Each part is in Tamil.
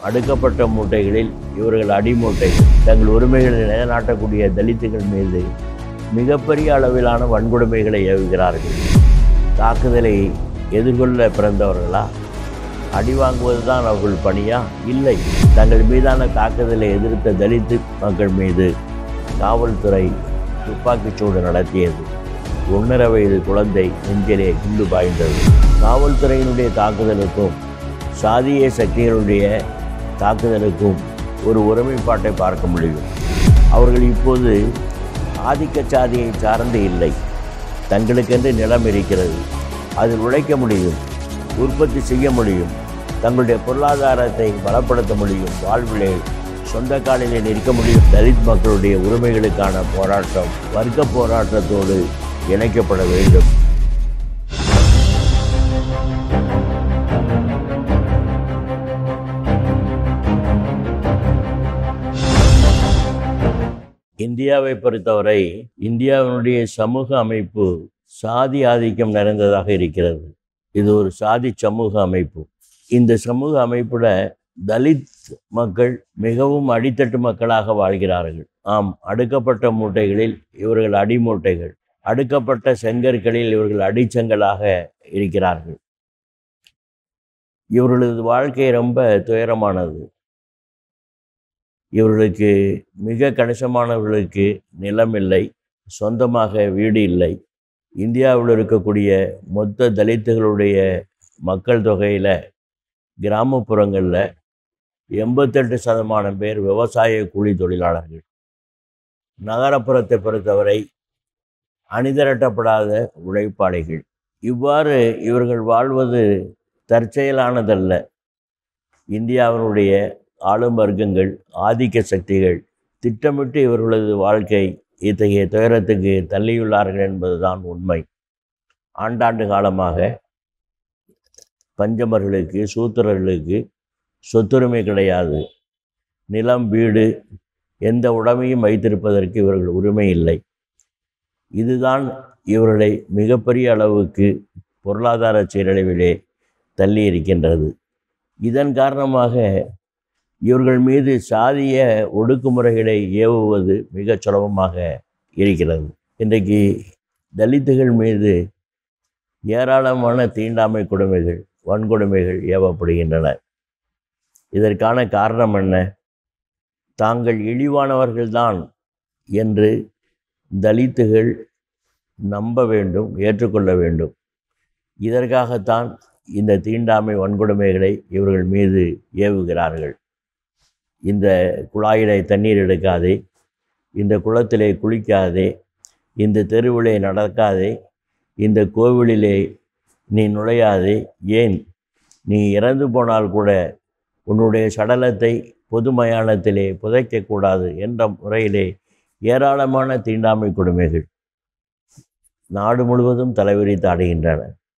அடுக்கப்பட்ட மூட்டைகளில் இவர்கள் அடிமூட்டைகள் தங்கள் உரிமைகளை நிலைநாட்டக்கூடிய தலித்துகள் மீது மிகப்பெரிய அளவிலான வன்கொடுமைகளை ஏவுகிறார்கள் தாக்குதலை எதிர்கொள்ள பிறந்தவர்களா அடி வாங்குவதுதான் அவர்கள் பணியா இல்லை தங்கள் மீதான தாக்குதலை எதிர்த்த தலித்து மக்கள் மீது காவல்துறை துப்பாக்கிச்சூடு நடத்தியது ஒன்றரை வயது குழந்தை நெஞ்சிலே குண்டு பாய்ந்தது காவல்துறையினுடைய தாக்குதலுக்கும் சாதிய சக்திகளுடைய தாக்குதலுக்கும் ஒரு ஒருமைப்பாட்டை பார்க்க முடியும் அவர்கள் இப்போது ஆதிக்க சாதியை சார்ந்து இல்லை தங்களுக்கென்று நிலம் இருக்கிறது அதில் உழைக்க முடியும் உற்பத்தி செய்ய முடியும் தங்களுடைய பொருளாதாரத்தை பலப்படுத்த முடியும் வாழ்விலே சொந்த காலிலே நிற்க முடியும் தலித் மக்களுடைய உரிமைகளுக்கான போராட்டம் வர்க்க போராட்டத்தோடு இணைக்கப்பட வேண்டும் இந்தியாவை பொறுத்தவரை இந்தியாவினுடைய சமூக அமைப்பு சாதி ஆதிக்கம் நிறைந்ததாக இருக்கிறது இது ஒரு சாதி சமூக அமைப்பு இந்த சமூக அமைப்புல தலித் மக்கள் மிகவும் அடித்தட்டு மக்களாக வாழ்கிறார்கள் ஆம் அடுக்கப்பட்ட மூட்டைகளில் இவர்கள் அடிமூட்டைகள் அடுக்கப்பட்ட செங்கற்களில் இவர்கள் அடிச்சங்களாக இருக்கிறார்கள் இவர்களது வாழ்க்கை ரொம்ப துயரமானது இவர்களுக்கு மிக கணிசமானவர்களுக்கு நிலம் இல்லை சொந்தமாக வீடு இல்லை இந்தியாவில் இருக்கக்கூடிய மொத்த தலித்துகளுடைய மக்கள் தொகையில் கிராமப்புறங்களில் எண்பத்தெட்டு சதமானம் பேர் விவசாய கூலி தொழிலாளர்கள் நகரப்புறத்தை பொறுத்தவரை அணிதிரட்டப்படாத உழைப்பாளிகள் இவ்வாறு இவர்கள் வாழ்வது தற்செயலானதல்ல இந்தியாவினுடைய ஆளும் வர்க்கங்கள் ஆதிக்க சக்திகள் திட்டமிட்டு இவர்களது வாழ்க்கை இத்தகைய துயரத்துக்கு தள்ளியுள்ளார்கள் என்பதுதான் உண்மை ஆண்டாண்டு காலமாக பஞ்சமர்களுக்கு சூத்திரர்களுக்கு சொத்துரிமை கிடையாது நிலம் வீடு எந்த உடைமையும் வைத்திருப்பதற்கு இவர்கள் உரிமை இல்லை இதுதான் இவர்களை மிகப்பெரிய அளவுக்கு பொருளாதார சீரழிவிலே தள்ளி இருக்கின்றது இதன் காரணமாக இவர்கள் மீது சாதிய ஒடுக்குமுறைகளை ஏவுவது மிகச் சுலபமாக இருக்கிறது இன்றைக்கு தலித்துகள் மீது ஏராளமான தீண்டாமை கொடுமைகள் வன்கொடுமைகள் ஏவப்படுகின்றன இதற்கான காரணம் என்ன தாங்கள் இழிவானவர்கள்தான் என்று தலித்துகள் நம்ப வேண்டும் ஏற்றுக்கொள்ள வேண்டும் இதற்காகத்தான் இந்த தீண்டாமை வன்கொடுமைகளை இவர்கள் மீது ஏவுகிறார்கள் இந்த குழாயிலே தண்ணீர் எடுக்காதே இந்த குளத்திலே குளிக்காதே இந்த தெருவிலே நடக்காதே இந்த கோவிலிலே நீ நுழையாதே ஏன் நீ இறந்து போனால் கூட உன்னுடைய சடலத்தை பொது மயானத்திலே புதைக்கக்கூடாது என்ற முறையிலே ஏராளமான தீண்டாமை கொடுமைகள் நாடு முழுவதும் தலைவிரித்து ஆடுகின்றன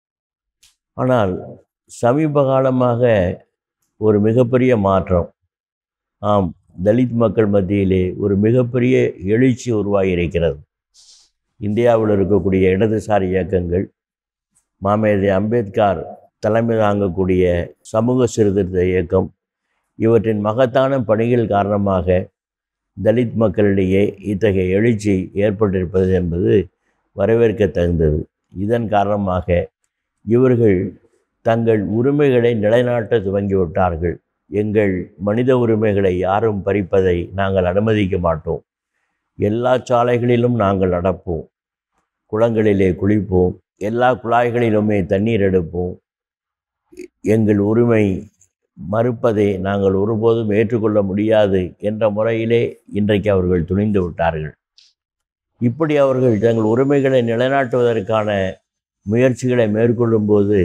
ஆனால் சமீப காலமாக ஒரு மிகப்பெரிய மாற்றம் ஆம் தலித் மக்கள் மத்தியிலே ஒரு மிகப்பெரிய எழுச்சி உருவாகி இருக்கிறது இந்தியாவில் இருக்கக்கூடிய இடதுசாரி இயக்கங்கள் மாமேதை அம்பேத்கர் தலைமை தாங்கக்கூடிய சமூக சீர்திருத்த இயக்கம் இவற்றின் மகத்தான பணிகள் காரணமாக தலித் மக்களிடையே இத்தகைய எழுச்சி ஏற்பட்டிருப்பது என்பது வரவேற்க தகுந்தது இதன் காரணமாக இவர்கள் தங்கள் உரிமைகளை நிலைநாட்ட துவங்கிவிட்டார்கள் எங்கள் மனித உரிமைகளை யாரும் பறிப்பதை நாங்கள் அனுமதிக்க மாட்டோம் எல்லா சாலைகளிலும் நாங்கள் நடப்போம் குளங்களிலே குளிப்போம் எல்லா குழாய்களிலுமே தண்ணீர் எடுப்போம் எங்கள் உரிமை மறுப்பதை நாங்கள் ஒருபோதும் ஏற்றுக்கொள்ள முடியாது என்ற முறையிலே இன்றைக்கு அவர்கள் துணிந்து விட்டார்கள் இப்படி அவர்கள் தங்கள் உரிமைகளை நிலைநாட்டுவதற்கான முயற்சிகளை மேற்கொள்ளும்போது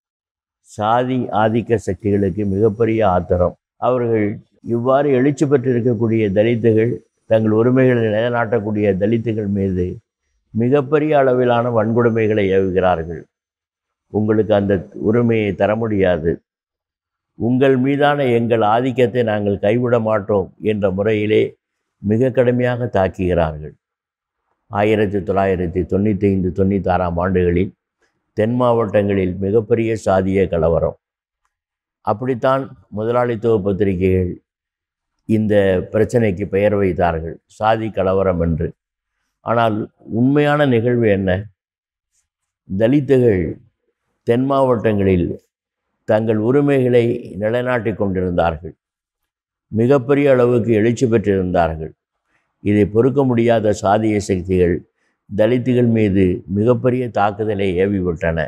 சாதி ஆதிக்க சக்திகளுக்கு மிகப்பெரிய ஆத்திரம் அவர்கள் இவ்வாறு எழுச்சி பெற்றிருக்கக்கூடிய தலித்துகள் தங்கள் உரிமைகளை நிலைநாட்டக்கூடிய தலித்துகள் மீது மிகப்பெரிய அளவிலான வன்கொடுமைகளை ஏவுகிறார்கள் உங்களுக்கு அந்த உரிமையை தர முடியாது உங்கள் மீதான எங்கள் ஆதிக்கத்தை நாங்கள் கைவிட மாட்டோம் என்ற முறையிலே மிக கடுமையாக தாக்குகிறார்கள் ஆயிரத்தி தொள்ளாயிரத்தி தொண்ணூற்றி ஐந்து தொண்ணூத்தாறாம் ஆண்டுகளில் தென் மாவட்டங்களில் மிகப்பெரிய சாதிய கலவரம் அப்படித்தான் முதலாளித்துவ பத்திரிகைகள் இந்த பிரச்சனைக்கு பெயர் வைத்தார்கள் சாதி கலவரம் என்று ஆனால் உண்மையான நிகழ்வு என்ன தலித்துகள் தென் மாவட்டங்களில் தங்கள் உரிமைகளை நிலைநாட்டிக் கொண்டிருந்தார்கள் மிகப்பெரிய அளவுக்கு எழுச்சி பெற்றிருந்தார்கள் இதை பொறுக்க முடியாத சாதிய சக்திகள் தலித்துகள் மீது மிகப்பெரிய தாக்குதலை ஏவிவிட்டன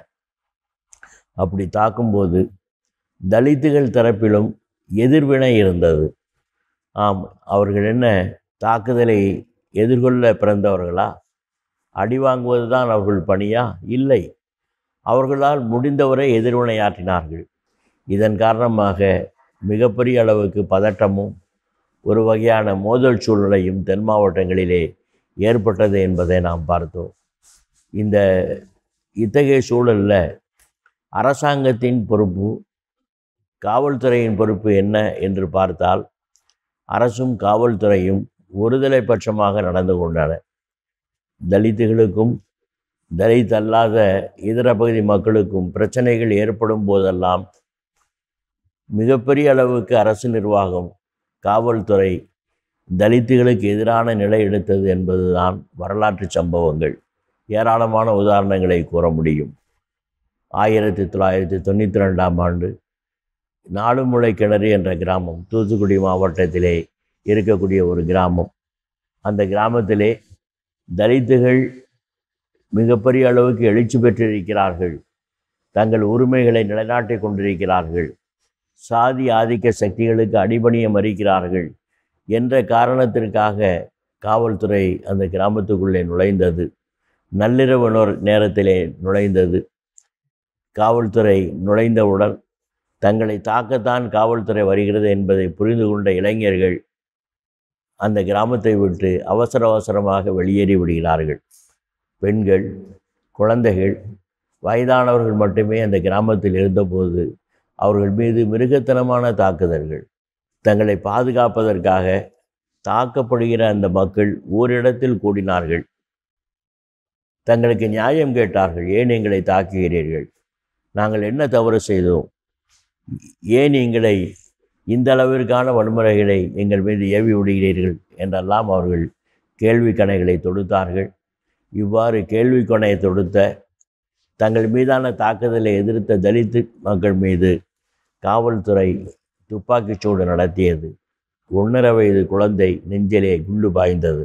அப்படி தாக்கும்போது தலித்துகள் தரப்பிலும் எதிர்வினை இருந்தது ஆம் அவர்கள் என்ன தாக்குதலை எதிர்கொள்ள பிறந்தவர்களா அடி வாங்குவது தான் அவர்கள் பணியா இல்லை அவர்களால் முடிந்தவரை எதிர்வினையாற்றினார்கள் இதன் காரணமாக மிகப்பெரிய அளவுக்கு பதட்டமும் ஒரு வகையான மோதல் சூழ்நிலையும் தென் மாவட்டங்களிலே ஏற்பட்டது என்பதை நாம் பார்த்தோம் இந்த இத்தகைய சூழலில் அரசாங்கத்தின் பொறுப்பு காவல்துறையின் பொறுப்பு என்ன என்று பார்த்தால் அரசும் காவல்துறையும் ஒருதலை பட்சமாக நடந்து கொண்டன தலித்துகளுக்கும் தலித் அல்லாத இதர பகுதி மக்களுக்கும் பிரச்சனைகள் ஏற்படும் போதெல்லாம் மிகப்பெரிய அளவுக்கு அரசு நிர்வாகம் காவல்துறை தலித்துகளுக்கு எதிரான நிலை எடுத்தது என்பதுதான் வரலாற்று சம்பவங்கள் ஏராளமான உதாரணங்களை கூற முடியும் ஆயிரத்தி தொள்ளாயிரத்தி தொண்ணூற்றி ரெண்டாம் ஆண்டு நாலுமுளை கிணறு என்ற கிராமம் தூத்துக்குடி மாவட்டத்திலே இருக்கக்கூடிய ஒரு கிராமம் அந்த கிராமத்திலே தலித்துகள் மிகப்பெரிய அளவுக்கு எழுச்சி பெற்றிருக்கிறார்கள் தங்கள் உரிமைகளை நிலைநாட்டிக் கொண்டிருக்கிறார்கள் சாதி ஆதிக்க சக்திகளுக்கு அடிபணிய மறிக்கிறார்கள் என்ற காரணத்திற்காக காவல்துறை அந்த கிராமத்துக்குள்ளே நுழைந்தது நள்ளிரவு நொ- நேரத்திலே நுழைந்தது காவல்துறை நுழைந்தவுடன் தங்களை தாக்கத்தான் காவல்துறை வருகிறது என்பதை புரிந்து கொண்ட இளைஞர்கள் அந்த கிராமத்தை விட்டு அவசர அவசரமாக வெளியேறி விடுகிறார்கள் பெண்கள் குழந்தைகள் வயதானவர்கள் மட்டுமே அந்த கிராமத்தில் இருந்தபோது அவர்கள் மீது மிருகத்தனமான தாக்குதல்கள் தங்களை பாதுகாப்பதற்காக தாக்கப்படுகிற அந்த மக்கள் ஓரிடத்தில் கூடினார்கள் தங்களுக்கு நியாயம் கேட்டார்கள் ஏன் எங்களை தாக்குகிறீர்கள் நாங்கள் என்ன தவறு செய்தோம் ஏன் எங்களை இந்த அளவிற்கான வன்முறைகளை எங்கள் மீது ஏவி விடுகிறீர்கள் என்றெல்லாம் அவர்கள் கேள்வி கணைகளை தொடுத்தார்கள் இவ்வாறு கேள்வி கணையை தொடுத்த தங்கள் மீதான தாக்குதலை எதிர்த்த தலித்து மக்கள் மீது காவல்துறை துப்பாக்கிச்சூடு நடத்தியது ஒன்றரை வயது குழந்தை நெஞ்சிலே குண்டு பாய்ந்தது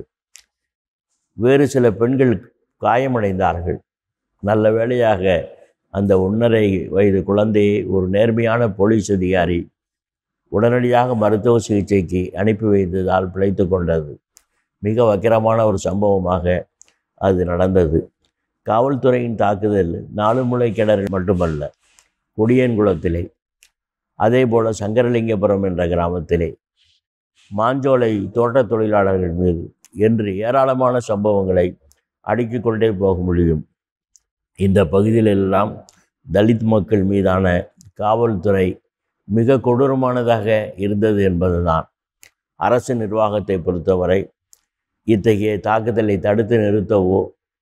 வேறு சில பெண்கள் காயமடைந்தார்கள் நல்ல வேளையாக அந்த ஒன்றரை வயது குழந்தையை ஒரு நேர்மையான போலீஸ் அதிகாரி உடனடியாக மருத்துவ சிகிச்சைக்கு அனுப்பி வைத்ததால் பிழைத்து கொண்டது மிக வக்கிரமான ஒரு சம்பவமாக அது நடந்தது காவல்துறையின் தாக்குதல் நாலுமுளை கிணறு மட்டுமல்ல கொடியன்குளத்திலே அதே போல் சங்கரலிங்கபுரம் என்ற கிராமத்திலே மாஞ்சோலை தோட்டத் தொழிலாளர்கள் மீது என்று ஏராளமான சம்பவங்களை அடுக்கிக் கொண்டே போக முடியும் இந்த பகுதியிலெல்லாம் தலித் மக்கள் மீதான காவல்துறை மிக கொடூரமானதாக இருந்தது என்பதுதான் அரசு நிர்வாகத்தை பொறுத்தவரை இத்தகைய தாக்குதலை தடுத்து நிறுத்தவோ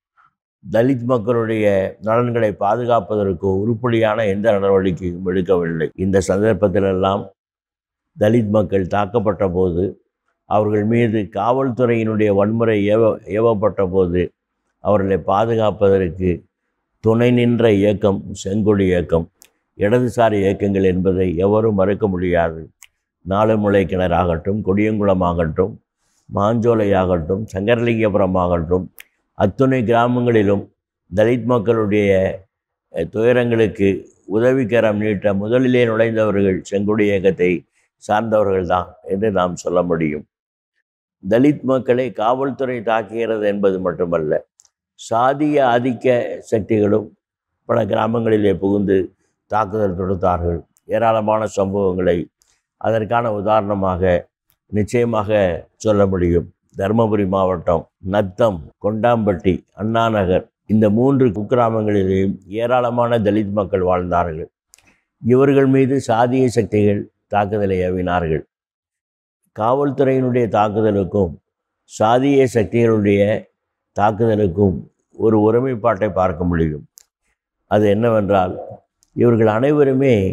தலித் மக்களுடைய நலன்களை பாதுகாப்பதற்கோ உருப்படியான எந்த நடவடிக்கையும் எடுக்கவில்லை இந்த சந்தர்ப்பத்திலெல்லாம் தலித் மக்கள் தாக்கப்பட்ட போது அவர்கள் மீது காவல்துறையினுடைய வன்முறை ஏவ ஏவப்பட்ட போது அவர்களை பாதுகாப்பதற்கு துணை நின்ற இயக்கம் செங்கொடி இயக்கம் இடதுசாரி இயக்கங்கள் என்பதை எவரும் மறுக்க முடியாது நாலுமுளை கிணறாகட்டும் கொடியங்குளமாகட்டும் மாஞ்சோலையாகட்டும் சங்கரலிங்கபுரம் ஆகட்டும் அத்துணை கிராமங்களிலும் தலித் மக்களுடைய அஹ், துயரங்களுக்கு உதவிக்கரம் நீட்ட முதலிலே நுழைந்தவர்கள் செங்கொடி இயக்கத்தை சார்ந்தவர்கள்தான் என்று நாம் சொல்ல முடியும் தலித் மக்களை காவல்துறை தாக்குகிறது என்பது மட்டுமல்ல சாதிய ஆதிக்க சக்திகளும் பல கிராமங்களிலே புகுந்து தாக்குதல் தொடுத்தார்கள் ஏராளமான சம்பவங்களை அதற்கான உதாரணமாக நிச்சயமாக சொல்ல முடியும் தருமபுரி மாவட்டம் நத்தம் கொண்டாம்பட்டி அண்ணாநகர் இந்த மூன்று குக்கிராமங்களிலேயும் ஏராளமான தலித் மக்கள் வாழ்ந்தார்கள் இவர்கள் மீது சாதிய சக்திகள் தாக்குதலை ஏவினார்கள் காவல்துறையினுடைய தாக்குதலுக்கும் சாதிய சக்திகளுடைய தாக்குதலுக்கும் ஒரு ஒருமைப்பாட்டை பார்க்க முடியும் அது என்னவென்றால் இவர்கள் அனைவருமே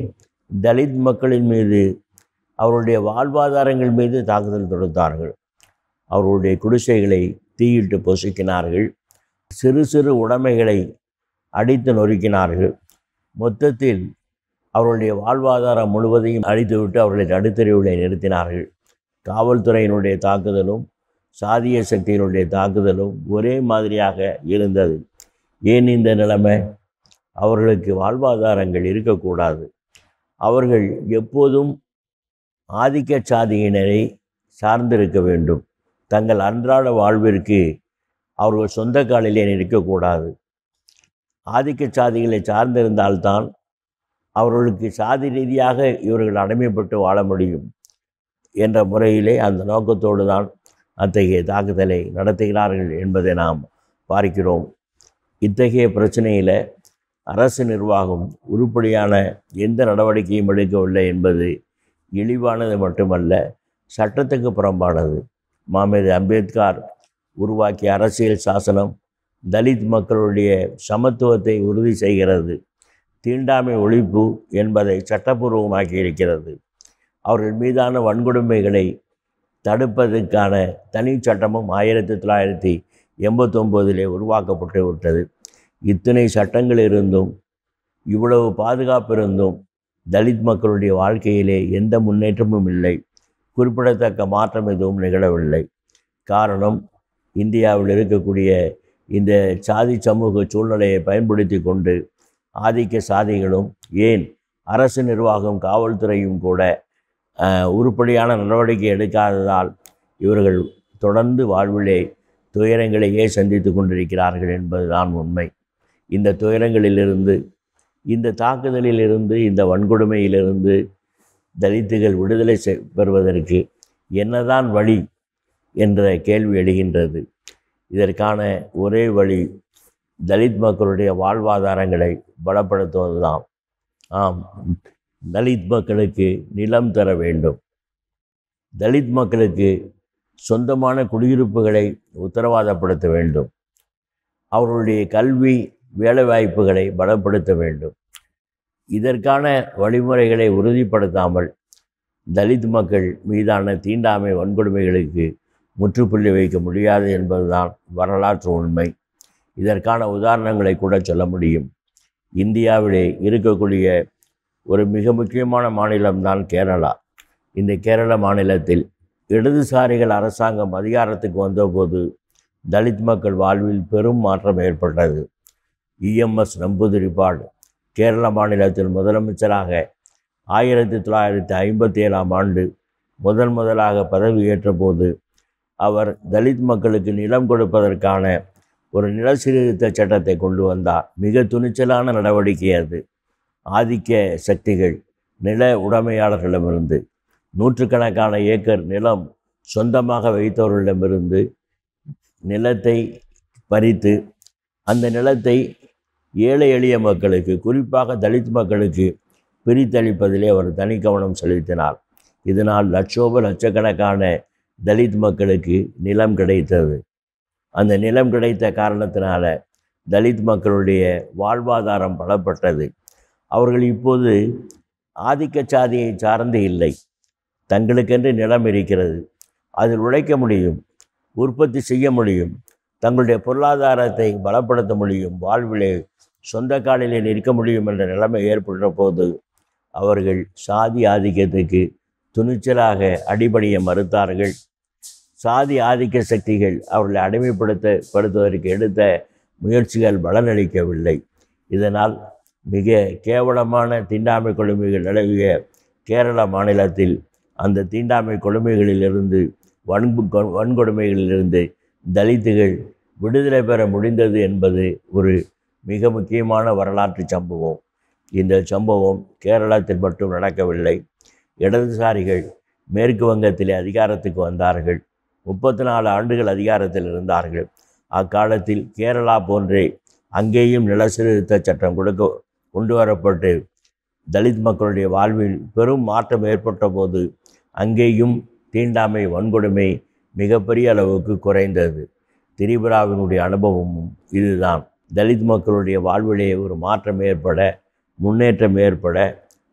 தலித் மக்களின் மீது அவருடைய வாழ்வாதாரங்கள் மீது தாக்குதல் தொடுத்தார்கள் அவர்களுடைய குடிசைகளை தீயிட்டு பொசுக்கினார்கள் சிறு சிறு உடைமைகளை அடித்து நொறுக்கினார்கள் மொத்தத்தில் அவர்களுடைய வாழ்வாதாரம் முழுவதையும் அழித்துவிட்டு அவர்களை நடுத்தெருவிலே நிறுத்தினார்கள் காவல்துறையினுடைய தாக்குதலும் சாதிய சக்தியினுடைய தாக்குதலும் ஒரே மாதிரியாக இருந்தது ஏன் இந்த நிலைமை அவர்களுக்கு வாழ்வாதாரங்கள் இருக்கக்கூடாது அவர்கள் எப்போதும் ஆதிக்க சாதியினரை சார்ந்திருக்க வேண்டும் தங்கள் அன்றாட வாழ்விற்கு அவர்கள் சொந்த காலிலே நிற்கக்கூடாது ஆதிக்க சாதிகளை சார்ந்திருந்தால்தான் அவர்களுக்கு சாதி ரீதியாக இவர்கள் அடிமைப்பட்டு வாழ முடியும் என்ற முறையிலே அந்த நோக்கத்தோடு தான் அத்தகைய தாக்குதலை நடத்துகிறார்கள் என்பதை நாம் பார்க்கிறோம் இத்தகைய பிரச்சனையில் அரசு நிர்வாகம் உருப்படியான எந்த நடவடிக்கையும் எடுக்கவில்லை என்பது இழிவானது மட்டுமல்ல சட்டத்துக்கு புறம்பானது மாமேது அம்பேத்கர் உருவாக்கிய அரசியல் சாசனம் தலித் மக்களுடைய சமத்துவத்தை உறுதி செய்கிறது தீண்டாமை ஒழிப்பு என்பதை சட்டப்பூர்வமாக்கி இருக்கிறது அவர்கள் மீதான வன்கொடுமைகளை தடுப்பதற்கான தனி சட்டமும் ஆயிரத்தி தொள்ளாயிரத்தி எண்பத்தொம்போதிலே உருவாக்கப்பட்டு விட்டது இத்தனை சட்டங்கள் இருந்தும் இவ்வளவு பாதுகாப்பு இருந்தும் தலித் மக்களுடைய வாழ்க்கையிலே எந்த முன்னேற்றமும் இல்லை குறிப்பிடத்தக்க மாற்றம் எதுவும் நிகழவில்லை காரணம் இந்தியாவில் இருக்கக்கூடிய இந்த சாதி சமூக சூழ்நிலையை பயன்படுத்தி கொண்டு ஆதிக்க சாதிகளும் ஏன் அரசு நிர்வாகம் காவல்துறையும் கூட அஹ், உருப்படியான நடவடிக்கை எடுக்காததால் இவர்கள் தொடர்ந்து வாழ்விலே துயரங்களையே சந்தித்து கொண்டிருக்கிறார்கள் என்பதுதான் உண்மை இந்த துயரங்களிலிருந்து இந்த தாக்குதலிலிருந்து இந்த வன்கொடுமையிலிருந்து தலித்துகள் விடுதலை செ- பெறுவதற்கு என்னதான் வழி என்ற கேள்வி எழுகின்றது இதற்கான ஒரே வழி தலித் மக்களுடைய வாழ்வாதாரங்களை பலப்படுத்துவதுதான் ஆம் தலித் மக்களுக்கு நிலம் தர வேண்டும் தலித் மக்களுக்கு சொந்தமான குடியிருப்புகளை உத்தரவாதப்படுத்த வேண்டும் அவர்களுடைய கல்வி வேலைவாய்ப்புகளை பலப்படுத்த வேண்டும் இதற்கான வழிமுறைகளை உறுதிப்படுத்தாமல் தலித் மக்கள் மீதான தீண்டாமை வன்கொடுமைகளுக்கு முற்றுப்புள்ளி வைக்க முடியாது என்பதுதான் வரலாற்று உண்மை இதற்கான உதாரணங்களை கூட சொல்ல முடியும் இந்தியாவிலே இருக்கக்கூடிய ஒரு மிக முக்கியமான மாநிலம்தான் கேரளா இந்த கேரள மாநிலத்தில் இடதுசாரிகள் அரசாங்கம் அதிகாரத்துக்கு வந்தபோது தலித் மக்கள் வாழ்வில் பெரும் மாற்றம் ஏற்பட்டது இஎம்எஸ் நம்பூதிரிப்பாடு கேரள மாநிலத்தில் முதலமைச்சராக ஆயிரத்தி தொள்ளாயிரத்தி ஐம்பத்தி ஏழாம் ஆண்டு முதன் முதலாக பதவியேற்ற போது அவர் தலித் மக்களுக்கு நிலம் கொடுப்பதற்கான ஒரு நில சீர்திருத்த சட்டத்தை கொண்டு வந்தார் மிக துணிச்சலான நடவடிக்கை அது ஆதிக்க சக்திகள் நில உடைமையாளர்களிடமிருந்து நூற்றுக்கணக்கான ஏக்கர் நிலம் சொந்தமாக வைத்தவர்களிடமிருந்து நிலத்தை பறித்து அந்த நிலத்தை ஏழை எளிய மக்களுக்கு குறிப்பாக தலித் மக்களுக்கு பிரித்தளிப்பதிலே அவர் தனி கவனம் செலுத்தினார் இதனால் லட்சோப லட்சக்கணக்கான தலித் மக்களுக்கு நிலம் கிடைத்தது அந்த நிலம் கிடைத்த காரணத்தினால தலித் மக்களுடைய வாழ்வாதாரம் பலப்பட்டது அவர்கள் இப்போது ஆதிக்க சாதியை சார்ந்து இல்லை தங்களுக்கென்று நிலம் இருக்கிறது அதில் உழைக்க முடியும் உற்பத்தி செய்ய முடியும் தங்களுடைய பொருளாதாரத்தை பலப்படுத்த முடியும் வாழ்விலே சொந்த காலிலே நிற்க முடியும் என்ற நிலைமை ஏற்பட்ட போது அவர்கள் சாதி ஆதிக்கத்துக்கு துணிச்சலாக அடிபணிய மறுத்தார்கள் சாதி ஆதிக்க சக்திகள் அவர்களை அடிமைப்படுத்த படுத்துவதற்கு எடுத்த முயற்சிகள் பலனளிக்கவில்லை இதனால் மிக கேவலமான தீண்டாமை கொடுமைகள் நிலவிய கேரள மாநிலத்தில் அந்த தீண்டாமை கொடுமைகளிலிருந்து வன்பு கொ- வன்கொடுமைகளிலிருந்து தலித்துகள் விடுதலை பெற முடிந்தது என்பது ஒரு மிக முக்கியமான வரலாற்று சம்பவம் இந்த சம்பவம் கேரளத்தில் மட்டும் நடக்கவில்லை இடதுசாரிகள் மேற்கு வங்கத்திலே அதிகாரத்துக்கு வந்தார்கள் முப்பத்தி நாலு ஆண்டுகள் அதிகாரத்தில் இருந்தார்கள் அக்காலத்தில் கேரளா போன்றே அங்கேயும் நில சீர்திருத்த சட்டம் கொடுக்க கொண்டு வரப்பட்டு தலித் மக்களுடைய வாழ்வில் பெரும் மாற்றம் ஏற்பட்ட போது அங்கேயும் தீண்டாமை வன்கொடுமை மிகப்பெரிய அளவுக்கு குறைந்தது திரிபுராவினுடைய அனுபவமும் இதுதான் தலித் மக்களுடைய வாழ்விலே ஒரு மாற்றம் ஏற்பட முன்னேற்றம் ஏற்பட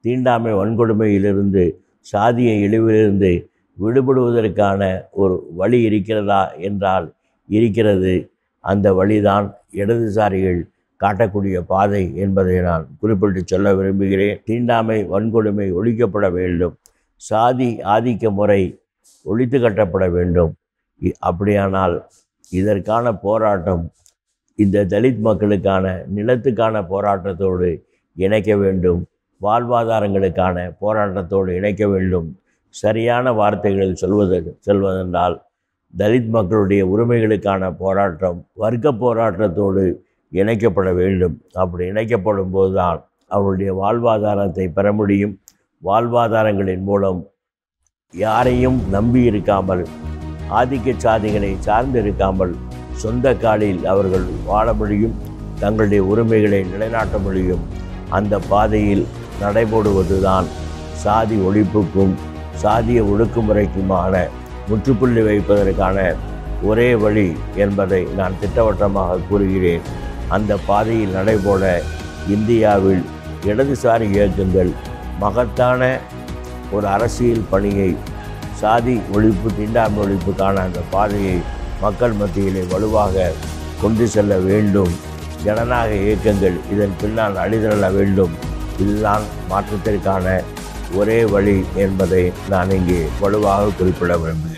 தீண்டாமை வன்கொடுமையிலிருந்து சாதிய இழிவிலிருந்து விடுபடுவதற்கான ஒரு வழி இருக்கிறதா என்றால் இருக்கிறது அந்த வழிதான் இடதுசாரிகள் காட்டக்கூடிய பாதை என்பதை நான் குறிப்பிட்டு சொல்ல விரும்புகிறேன் தீண்டாமை வன்கொடுமை ஒழிக்கப்பட வேண்டும் சாதி ஆதிக்க முறை ஒழித்து கட்டப்பட வேண்டும் இ- அப்படியானால் இதற்கான போராட்டம் இந்த தலித் மக்களுக்கான நிலத்துக்கான போராட்டத்தோடு இணைக்க வேண்டும் வாழ்வாதாரங்களுக்கான போராட்டத்தோடு இணைக்க வேண்டும் சரியான வார்த்தைகளில் சொல்வது சொல்வதென்றால் தலித் மக்களுடைய உரிமைகளுக்கான போராட்டம் வர்க்க போராட்டத்தோடு இணைக்கப்பட வேண்டும் அப்படி இணைக்கப்படும் போதுதான் அவருடைய வாழ்வாதாரத்தை பெற முடியும் வாழ்வாதாரங்களின் மூலம் யாரையும் நம்பி இருக்காமல் ஆதிக்க சாதிகளை சார்ந்து இருக்காமல் சொந்த காலில் அவர்கள் வாழ முடியும் தங்களுடைய உரிமைகளை நிலைநாட்ட முடியும் அந்த பாதையில் நடைபோடுவதுதான் சாதி ஒழிப்புக்கும் சாதிய ஒடுக்குமுறைக்குமான முற்றுப்புள்ளி வைப்பதற்கான ஒரே வழி என்பதை நான் திட்டவட்டமாக கூறுகிறேன் அந்த பாதையில் நடைபோட இந்தியாவில் இடதுசாரி இயக்கங்கள் மகத்தான ஒரு அரசியல் பணியை சாதி ஒழிப்பு தீண்டாமை ஒழிப்புக்கான அந்த பாதையை மக்கள் மத்தியிலே வலுவாக கொண்டு செல்ல வேண்டும் ஜனநாயக இயக்கங்கள் இதன் பின்னால் அழிதிரள வேண்டும் இதுதான் மாற்றத்திற்கான ஒரே வழி என்பதை நான் இங்கே வலுவாக குறிப்பிட விரும்புகிறேன்